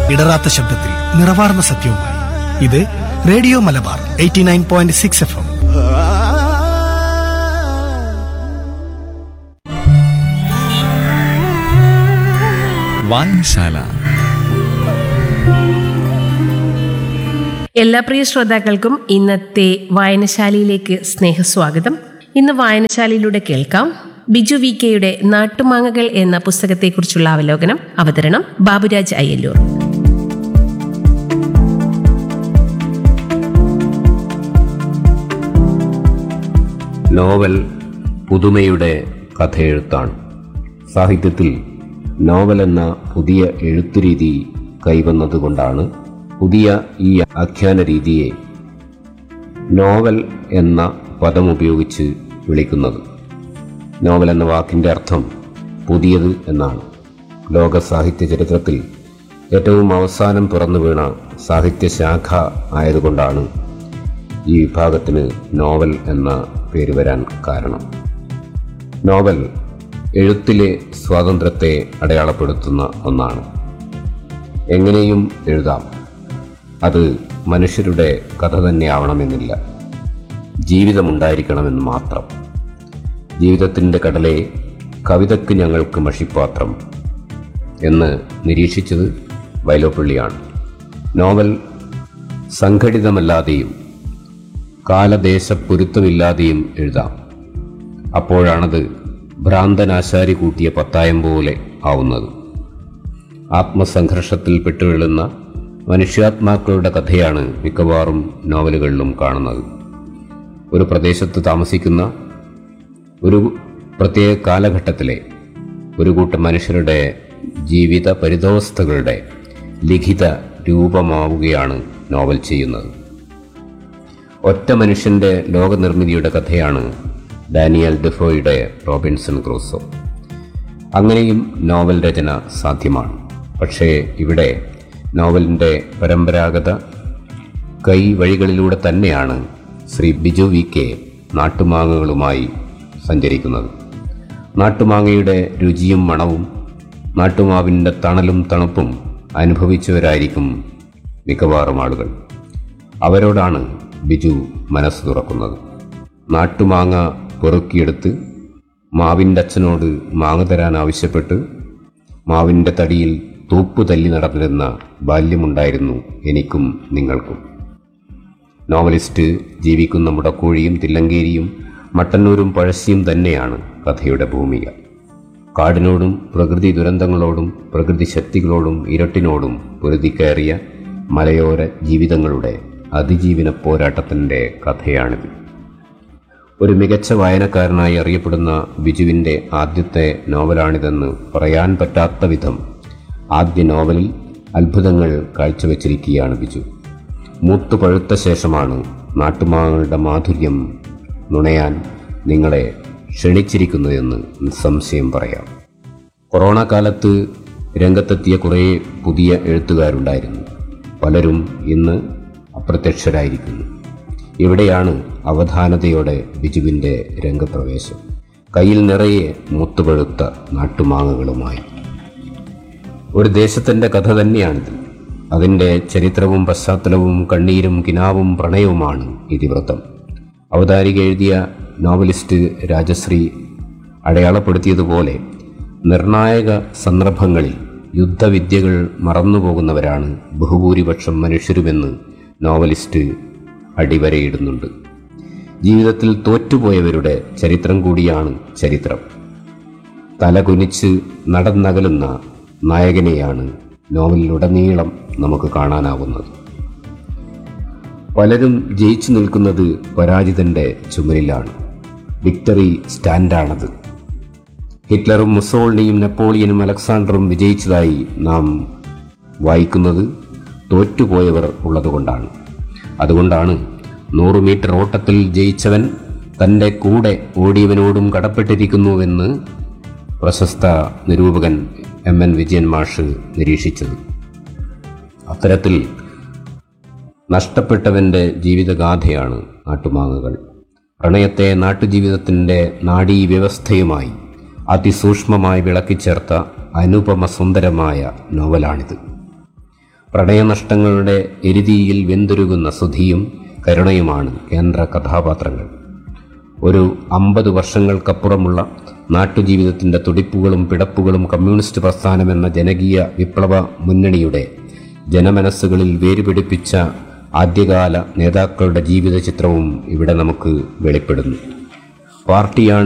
ഇടറാത്ത ശബ്ദത്തിൽ നിറവാർന്ന സത്യവുമായി ഇത് radio Malabar eighty nine point six F M വായനശാല എല്ലാ പ്രിയ ശ്രോതാക്കൾക്കും ഇന്നത്തെ വായനശാലയിലേക്ക് സ്നേഹസ്വാഗതം ഇന്ന് വായനശാലയിലൂടെ കേൾക്കാം ബിജു വി കെയുടെ നാട്ടുമാങ്ങകൾ എന്ന പുസ്തകത്തെക്കുറിച്ചുള്ള അവലോകനം അവതരണം ബാബുരാജ് അയ്യല്ലൂർ നോവൽ പുതുമയുടെ കഥയെഴുത്താണ് സാഹിത്യത്തിൽ നോവൽ എന്ന പുതിയ എഴുത്തുരീതി കൈവന്നതുകൊണ്ടാണ് പുതിയ ഈ ആഖ്യാന രീതിയെ നോവൽ എന്ന പദം ഉപയോഗിച്ച് വിളിക്കുന്നത് നോവൽ എന്ന വാക്കിൻ്റെ അർത്ഥം പുതിയത് എന്നാണ് ലോക സാഹിത്യ ചരിത്രത്തിൽ ഏറ്റവും അവസാനം തുറന്നു വീണ സാഹിത്യശാഖ ആയതുകൊണ്ടാണ് ഈ വിഭാഗത്തിന് നോവൽ എന്ന പേര് വരാൻ കാരണം നോവൽ എഴുത്തിലെ സ്വാതന്ത്ര്യത്തെ അടയാളപ്പെടുത്തുന്ന ഒന്നാണ് എങ്ങനെയും എഴുതാം അത് മനുഷ്യരുടെ കഥ തന്നെയാവണമെന്നില്ല ജീവിതമുണ്ടായിരിക്കണമെന്ന് മാത്രം ജീവിതത്തിൻ്റെ കടലെ കവിതയ്ക്ക് ഞങ്ങൾക്ക് മഷിപ്പാത്രം എന്ന് നിരീക്ഷിച്ചത് വൈലോപ്പള്ളിയാണ് നോവൽ സംഘടിതമല്ലാതെയും കാലദേശ പൊരുത്തമില്ലാതെയും എഴുതാം അപ്പോഴാണത് ഭ്രാന്തനാശാരി കൂട്ടിയ പത്തായം പോലെ ആവുന്നത് ആത്മസംഘർഷത്തിൽ പെട്ടുവീഴുന്ന മനുഷ്യാത്മാക്കളുടെ കഥയാണ് മിക്കവാറും നോവലുകളിലും കാണുന്നത് ഒരു പ്രദേശത്ത് താമസിക്കുന്ന ഒരു പ്രത്യേക കാലഘട്ടത്തിലെ ഒരു കൂട്ടം മനുഷ്യരുടെ ജീവിത പരിതോവസ്ഥകളുടെ ലിഖിത രൂപമാവുകയാണ് നോവൽ ചെയ്യുന്നത് ഒറ്റ മനുഷ്യന്റെ ലോകനിർമ്മിതിയുടെ കഥയാണ് ഡാനിയൽ ഡെഫോയുടെ റോബിൻസൺ ക്രൂസോ അങ്ങനെയും നോവൽ രചന സാധ്യമാണ് പക്ഷേ ഇവിടെ നോവലിൻ്റെ പരമ്പരാഗത കൈ വഴികളിലൂടെ തന്നെയാണ് ശ്രീ ബിജു വി കെ നാട്ടുമാങ്ങകളുമായി സഞ്ചരിക്കുന്നത് നാട്ടുമാങ്ങയുടെ രുചിയും മണവും നാട്ടുമാവിൻ്റെ തണലും തണുപ്പും അനുഭവിച്ചവരായിരിക്കും മിക്കവാറും ആളുകൾ അവരോടാണ് ബിജു മനസ്സ് തുറക്കുന്നത് നാട്ടുമാങ്ങ പെറുക്കിയെടുത്ത് മാവിൻ്റെ അച്ഛനോട് മാങ്ങ തരാൻ ആവശ്യപ്പെട്ട് മാവിൻ്റെ തടിയിൽ തൂപ്പു തല്ലി നടന്നിരുന്ന ബാല്യമുണ്ടായിരുന്നു എനിക്കും നിങ്ങൾക്കും നോവലിസ്റ്റ് ജീവിക്കുന്ന മുടക്കോഴിയും തില്ലങ്കേരിയും മട്ടന്നൂരും പഴശ്ശിയും തന്നെയാണ് കഥയുടെ ഭൂമിക കാടിനോടും പ്രകൃതി ദുരന്തങ്ങളോടും പ്രകൃതി ശക്തികളോടും ഇരട്ടിനോടും പൊരുതിക്കയറിയ മലയോര ജീവിതങ്ങളുടെ അതിജീവന പോരാട്ടത്തിൻ്റെ കഥയാണിത് ഒരു മികച്ച വായനക്കാരനായി അറിയപ്പെടുന്ന ബിജുവിൻ്റെ ആദ്യത്തെ നോവലാണിതെന്ന് പറയാൻ പറ്റാത്ത വിധം ആദ്യ നോവലിൽ അത്ഭുതങ്ങൾ കാഴ്ചവെച്ചിരിക്കുകയാണ് ബിജു മൂത്തു പഴുത്ത ശേഷമാണ് നാട്ടുമാങ്ങളുടെ മാധുര്യം നുണയാൻ നിങ്ങളെ ക്ഷണിച്ചിരിക്കുന്നതെന്ന് നിസ്സംശയം പറയാം കൊറോണ കാലത്ത് രംഗത്തെത്തിയ കുറേ പുതിയ എഴുത്തുകാരുണ്ടായിരുന്നു പലരും ഇന്ന് അപ്രത്യക്ഷരായിരിക്കുന്നു ഇവിടെയാണ് അവധാനതയോടെ ബിജുവിൻ്റെ രംഗപ്രവേശം കയ്യിൽ നിറയെ മൂത്തുപഴുത്ത നാട്ടുമാങ്ങകളുമായി ഒരു ദേശത്തിൻ്റെ കഥ തന്നെയാണിത് അതിൻ്റെ ചരിത്രവും പശ്ചാത്തലവും കണ്ണീരും കിനാവും പ്രണയവുമാണ് ഇതിവൃത്തം അവതാരിക എഴുതിയ നോവലിസ്റ്റ് രാജശ്രീ അടയാളപ്പെടുത്തിയതുപോലെ നിർണായക സന്ദർഭങ്ങളിൽ യുദ്ധവിദ്യകൾ മറന്നുപോകുന്നവരാണ് ബഹുഭൂരിപക്ഷം മനുഷ്യരുമെന്ന് നോവലിസ്റ്റ് അടിവരയിടുന്നുണ്ട് ജീവിതത്തിൽ തോറ്റുപോയവരുടെ ചരിത്രം കൂടിയാണ് ചരിത്രം തലകുനിച്ച് നടന്നകലുന്ന നായകനെയാണ് നോവലിലുടനീളം നമുക്ക് കാണാനാവുന്നത് പലരും ജയിച്ചു നിൽക്കുന്നത് പരാജിതന്റെ ചുമലിലാണ് വിക്ടറി സ്റ്റാൻഡാണത് ഹിറ്റ്ലറും മുസോളിനിയും നെപ്പോളിയനും അലക്സാണ്ടറും വിജയിച്ചതായി നാം വായിക്കുന്നത് തോറ്റുപോയവർ ഉള്ളതുകൊണ്ടാണ് അതുകൊണ്ടാണ് നൂറ് മീറ്റർ ഓട്ടത്തിൽ ജയിച്ചവൻ തൻ്റെ കൂടെ ഓടിയവനോടും കടപ്പെട്ടിരിക്കുന്നുവെന്ന് പ്രശസ്ത നിരൂപകൻ എം എൻ വിജയൻ മാഷ് നിരീക്ഷിച്ചത് അത്തരത്തിൽ നഷ്ടപ്പെട്ടവൻ്റെ ജീവിതഗാഥയാണ് നാട്ടുമാങ്ങകൾ പ്രണയത്തെ നാട്ടുജീവിതത്തിൻ്റെ നാഡീവ്യവസ്ഥയുമായി അതിസൂക്ഷ്മമായി വിളക്കിച്ചേർത്ത അനുപമ സുന്ദരമായ നോവലാണിത് പ്രണയനഷ്ടങ്ങളുടെ എരുതിയിൽ വെന്തുരുകുന്ന സുധിയും കരുണയുമാണ് കേന്ദ്ര കഥാപാത്രങ്ങൾ ഒരു അമ്പത് വർഷങ്ങൾക്കപ്പുറമുള്ള നാട്ടുജീവിതത്തിൻ്റെ തുടിപ്പുകളും പിടപ്പുകളും കമ്മ്യൂണിസ്റ്റ് പ്രസ്ഥാനമെന്ന ജനകീയ വിപ്ലവ മുന്നണിയുടെ ജനമനസ്സുകളിൽ വേരുപിടിപ്പിച്ച ആദ്യകാല നേതാക്കളുടെ ജീവിത ചിത്രവും ഇവിടെ നമുക്ക് വെളിപ്പെടുന്നു പാർട്ടിയാണ്